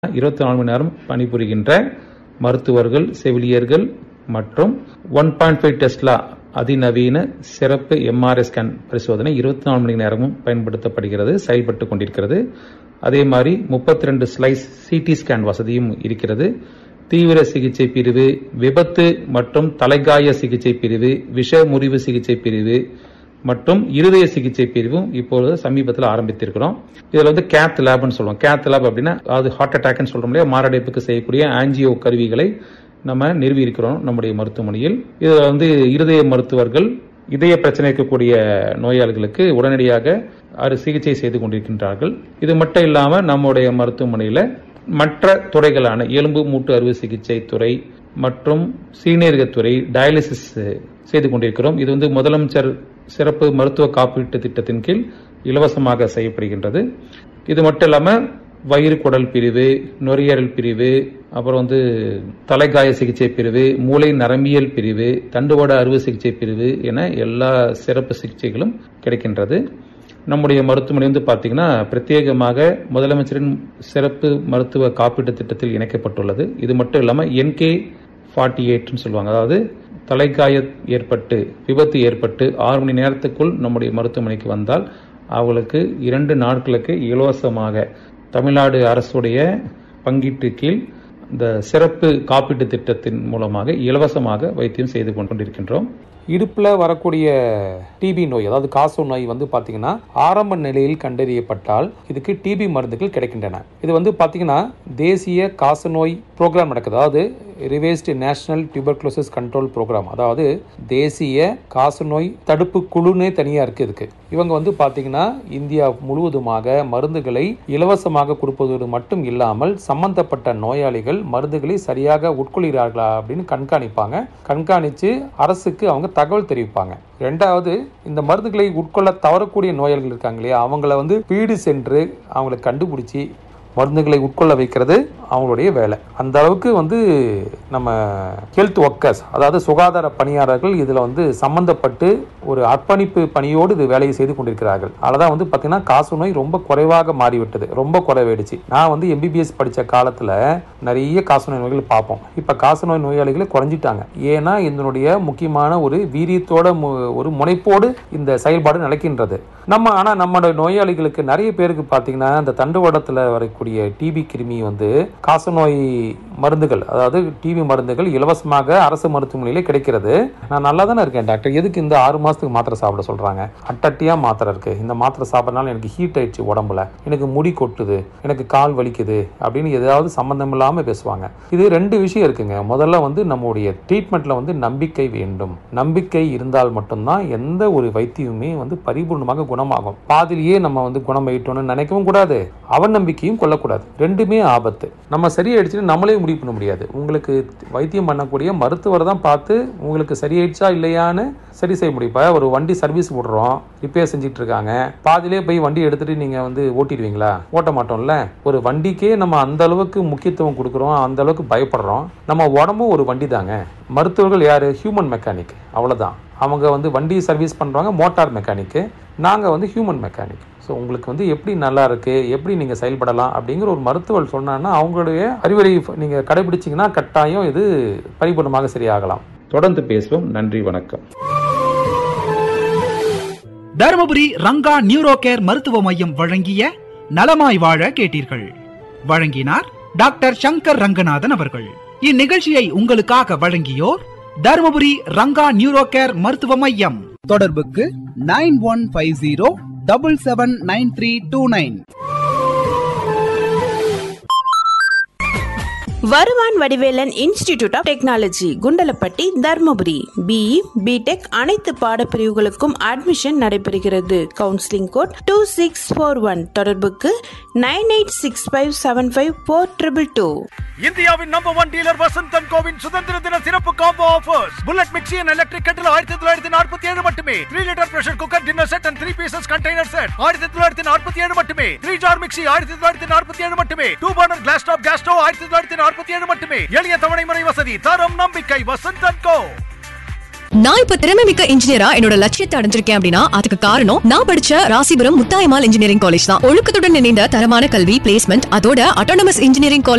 இருபத்தி நாலு மணி நேரம் பணிபுரிகின்ற மருத்துவர்கள் செவிலியர்கள் மற்றும் ஒன் பாயிண்ட் ஃபைவ் டெஸ்லா அதிநவீன சிறப்பு எம்ஆர்ஐ ஸ்கேன் பரிசோதனை இருபத்தி நாலு மணி நேரமும் பயன்படுத்தப்படுகிறது செயல்பட்டு கொண்டிருக்கிறது அதே மாதிரி முப்பத்தி ரெண்டு ஸ்லைஸ் சிடி ஸ்கேன் வசதியும் இருக்கிறது தீவிர சிகிச்சை பிரிவு விபத்து மற்றும் தலைகாய சிகிச்சை பிரிவு விஷ முறிவு சிகிச்சை பிரிவு மற்றும் இருதய சிகிச்சை பிரிவும் இப்பொழுது சமீபத்தில் ஆரம்பித்திருக்கிறோம் இதுல வந்து கேத் லேப்னு சொல்லுவோம் கேத் லேப் அப்படின்னா அது ஹார்ட் அட்டாக்னு சொல்றோம் இல்லையா மாரடைப்புக்கு செய்யக்கூடிய ஆன்ஜியோ கருவிகளை நம்ம நிறுவி இருக்கிறோம் நம்முடைய மருத்துவமனையில் இதுல வந்து இருதய மருத்துவர்கள் இதய பிரச்சனை இருக்கக்கூடிய நோயாளிகளுக்கு உடனடியாக அறு சிகிச்சை செய்து கொண்டிருக்கின்றார்கள் இது மட்டும் இல்லாம நம்முடைய மருத்துவமனையில மற்ற துறைகளான எலும்பு மூட்டு அறுவை சிகிச்சை துறை மற்றும் சீனியர்கத்துறை டயாலிசிஸ் செய்து கொண்டிருக்கிறோம் இது வந்து முதலமைச்சர் சிறப்பு மருத்துவ காப்பீட்டு திட்டத்தின் கீழ் இலவசமாக செய்யப்படுகின்றது இது மட்டும் இல்லாம வயிறு குடல் பிரிவு நுரையீரல் பிரிவு அப்புறம் வந்து தலைகாய சிகிச்சை பிரிவு மூளை நரம்பியல் பிரிவு தண்டுவட அறுவை சிகிச்சை பிரிவு என எல்லா சிறப்பு சிகிச்சைகளும் கிடைக்கின்றது நம்முடைய மருத்துவமனை வந்து பார்த்தீங்கன்னா பிரத்யேகமாக முதலமைச்சரின் சிறப்பு மருத்துவ காப்பீட்டு திட்டத்தில் இணைக்கப்பட்டுள்ளது இது மட்டும் இல்லாமல் என்கே ஃபார்ட்டி எயிட்னு சொல்லுவாங்க அதாவது தலைக்காய ஏற்பட்டு விபத்து ஏற்பட்டு ஆறு மணி நேரத்துக்குள் நம்முடைய மருத்துவமனைக்கு வந்தால் அவங்களுக்கு இரண்டு நாட்களுக்கு இலவசமாக தமிழ்நாடு அரசுடைய பங்கீட்டு கீழ் இந்த சிறப்பு காப்பீட்டு திட்டத்தின் மூலமாக இலவசமாக வைத்தியம் செய்து கொண்டிருக்கின்றோம் இடுப்பில் வரக்கூடிய டிபி நோய் அதாவது காசு நோய் வந்து பார்த்தீங்கன்னா ஆரம்ப நிலையில் கண்டறியப்பட்டால் இதுக்கு டிபி மருந்துகள் கிடைக்கின்றன இது வந்து பார்த்தீங்கன்னா தேசிய காச நோய் ப்ரோக்ராம் நடக்குது அதாவது revised national tuberculosis control programme அதாவது தேசிய காசநோய் தடுப்பு குழுனே தனியாக இருக்குது இதுக்கு இவங்க வந்து பார்த்தீங்கன்னா இந்தியா முழுவதுமாக மருந்துகளை இலவசமாக கொடுப்பதோடு மட்டும் இல்லாமல் சம்பந்தப்பட்ட நோயாளிகள் மருந்துகளை சரியாக உட்கொள்கிறார்களா அப்படின்னு கண்காணிப்பாங்க கண்காணித்து அரசுக்கு அவங்க தகவல் தெரிவிப்பாங்க ரெண்டாவது இந்த மருந்துகளை உட்கொள்ள தவறக்கூடிய நோயாளிகள் இருக்காங்க இல்லையா அவங்கள வந்து வீடு சென்று அவங்களை கண்டுபிடிச்சி மருந்துகளை உட்கொள்ள வைக்கிறது அவங்களுடைய வேலை அந்த அளவுக்கு வந்து நம்ம ஹெல்த் ஒர்க்கர்ஸ் அதாவது சுகாதார பணியாளர்கள் இதில் வந்து சம்பந்தப்பட்டு ஒரு அர்ப்பணிப்பு பணியோடு இது வேலையை செய்து கொண்டிருக்கிறார்கள் அததான் வந்து பார்த்தீங்கன்னா காசு நோய் ரொம்ப குறைவாக மாறிவிட்டது ரொம்ப குறைவாயிடுச்சு நான் வந்து எம்பிபிஎஸ் படித்த காலத்தில் நிறைய காசு நோய் நோய்கள் பார்ப்போம் இப்போ காசு நோய் நோயாளிகளை குறைஞ்சிட்டாங்க ஏன்னா இதனுடைய முக்கியமான ஒரு வீரியத்தோட ஒரு முனைப்போடு இந்த செயல்பாடு நடக்கின்றது நம்ம ஆனால் நம்மளுடைய நோயாளிகளுக்கு நிறைய பேருக்கு பார்த்தீங்கன்னா இந்த தண்டுவடத்தில் வரக்கூடிய டிபி கிருமி வந்து காசநோய் மருந்துகள் அதாவது டிபி மருந்துகள் இலவசமாக அரசு மருத்துவமனையிலே கிடைக்கிறது நான் நல்லா தானே இருக்கேன் டாக்டர் எதுக்கு இந்த ஆறு மாதத்துக்கு மாத்திரை சாப்பிட சொல்கிறாங்க அட்டட்டியாக மாத்திரை இருக்குது இந்த மாத்திரை சாப்பிட்றதுனால எனக்கு ஹீட் ஆயிடுச்சு உடம்புல எனக்கு முடி கொட்டுது எனக்கு கால் வலிக்குது அப்படின்னு ஏதாவது சம்மந்தம் இல்லாமல் பேசுவாங்க இது ரெண்டு விஷயம் இருக்குங்க முதல்ல வந்து நம்முடைய ட்ரீட்மெண்ட்டில் வந்து நம்பிக்கை வேண்டும் நம்பிக்கை இருந்தால் மட்டும்தான் எந்த ஒரு வைத்தியமுமே வந்து பரிபூர்ணமாக குணமாகும் பாதிலேயே நம்ம வந்து குணமாயிட்டோம்னு நினைக்கவும் கூடாது அவநம்பிக்கையும் கொள்ளக்கூடாது ரெண்டுமே ஆபத்து நம்ம சரியாயிடுச்சுன்னு நம்மளே முடிவு பண்ண முடியாது உங்களுக்கு வைத்தியம் பண்ணக்கூடிய மருத்துவர் தான் பார்த்து உங்களுக்கு சரியாயிடுச்சா இல்லையான்னு சரி செய்ய முடியும் இப்போ ஒரு வண்டி சர்வீஸ் விடுறோம் ரிப்பேர் செஞ்சுட்டு இருக்காங்க பாதிலே போய் வண்டி எடுத்துட்டு நீங்க வந்து ஓட்டிடுவீங்களா ஓட்ட மாட்டோம்ல ஒரு வண்டிக்கே நம்ம அந்த அளவுக்கு முக்கியத்துவம் கொடுக்குறோம் அந்த அளவுக்கு பயப்படுறோம் நம்ம உடம்பும் ஒரு வண்டி தாங்க மருத்துவர்கள் யாரு ஹியூமன் மெக்கானிக் அவ்வளவுதான் அவங்க வந்து வண்டி சர்வீஸ் பண்ணுறாங்க மோட்டார் மெக்கானிக்கு நாங்கள் வந்து ஹியூமன் மெக்கானிக் ஸோ உங்களுக்கு வந்து எப்படி நல்லா இருக்கு எப்படி நீங்கள் செயல்படலாம் அப்படிங்கிற ஒரு மருத்துவர் சொன்னாங்கன்னா அவங்களுடைய அறிவுரை நீங்கள் கடைபிடிச்சிங்கன்னா கட்டாயம் இது பரிபூர்ணமாக சரியாகலாம் தொடர்ந்து பேசுவோம் நன்றி வணக்கம் தருமபுரி ரங்கா நியூரோ கேர் மருத்துவ மையம் வழங்கிய நலமாய் வாழ கேட்டீர்கள் வழங்கினார் டாக்டர் சங்கர் ரங்கநாதன் அவர்கள் இந்நிகழ்ச்சியை உங்களுக்காக வழங்கியோர் தருமபுரி ரங்கா நியூரோ கேர் மருத்துவ மையம் தொடர்புக்கு nine one five zero double seven nine three two nine வருவான் Vadivelan institute of technology Kundalapatti Dharmapuri BE B Tech அனைத்து பாடப்பிரிவுகளுக்கும் அட்மிஷன் நடைபெறுகிறது counselling code two six four one தொடர்புக்கு nine eight six five seven five four triple two இந்தியாவின் number one dealer Vasanthan கோவின் சுதந்திர தின சிறப்பு combo offers bullet mixie and electric கட்டில் ஆயிரத்தி தொள்ளாயிரத்தி நாற்பத்தி ஏழு மட்டுமே three litre pressure cooker dinner set and three pieces container set ஆயிரத்தி தொள்ளாயிரத்தி நாற்பத்தி ஏழு மட்டுமே த்ரீ ஜார் மிக்சி ஆயிரத்தி தொள்ளாயிரத்தி நாற்பத்தி ஏழு மட்டுமே two burner glass top gas stove ஆயிரத்தி தொள்ளாயிரத்தி நாற்பத்தி ஏழு மட்டுமே எளிய தவணை முறை வசதி தரம் நம்பிக்கை வசந்தன் கோ நான் இப்ப திறமை மிக்க இன்ஜினியரா என்னோட லட்சியத்தை அடைஞ்சிருக்கேன் அப்படின்னா அதுக்கு காரணம் நான் படிச்ச ராசிபுரம் முத்தாயமால் இன்ஜினியரிங் காலேஜ் தான் ஒழுக்கத்துடன் இணைந்த தரமான கல்வி பிளேஸ்மெண்ட் அதோட அட்டானமஸ் இன்ஜினியரிங் காலேஜ்